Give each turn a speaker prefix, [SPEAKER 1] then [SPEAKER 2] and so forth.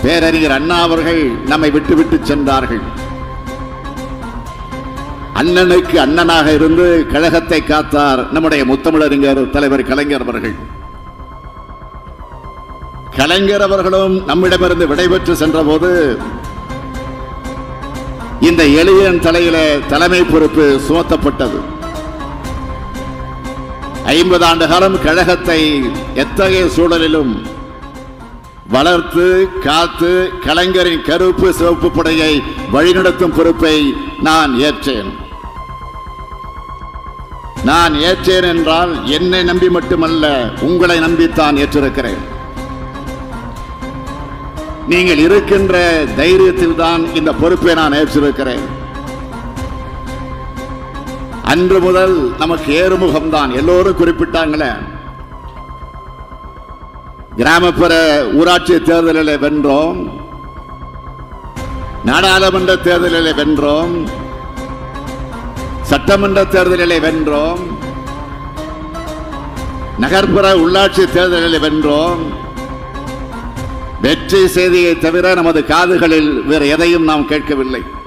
[SPEAKER 1] பேரறிஞர் அண்ணா அவர்கள் நம்மை விட்டுவிட்டு சென்றார்கள் அண்ணனுக்கு அண்ணனாக இருந்து கழகத்தை காத்தார் நம்முடைய முத்தமிழறிஞர் தலைவர் கலைஞர் அவர்கள் கலைஞர் அவர்களும் நம்மிடமிருந்து விடைபெற்று சென்றபோது இந்த எளியன் தலையில தலைமை பொறுப்பு சுமத்தப்பட்டது ஐம்பது ஆண்டு காலம் கழகத்தை எத்தகைய சூழலிலும் வளர்த்து காத்து கலைஞரின் கருப்பு சிவப்பு படையை வழிநடத்தும் பொறுப்பை நான் ஏற்றேன் நான் ஏற்றேன் என்றால் என்னை நம்பி மட்டுமல்ல உங்களை நம்பித்தான் ஏற்றிருக்கிறேன் நீங்கள் இருக்கின்ற தைரியத்தில் தான் இந்த பொறுப்பை நான் ஏற்றிருக்கிறேன் அன்று முதல் நமக்கு ஏறுமுகம்தான் எல்லோரும் குறிப்பிட்டாங்களே கிராமப்புற ஊராட்சி தேர்தலில் வென்றோம் நாடாளுமன்ற தேர்தலில் வென்றோம் சட்டமன்ற தேர்தலில் வென்றோம் நகர்ப்புற உள்ளாட்சி தேர்தலில் வென்றோம் வெற்றி செய்தியை தவிர நமது காதுகளில் வேறு எதையும் நாம் கேட்கவில்லை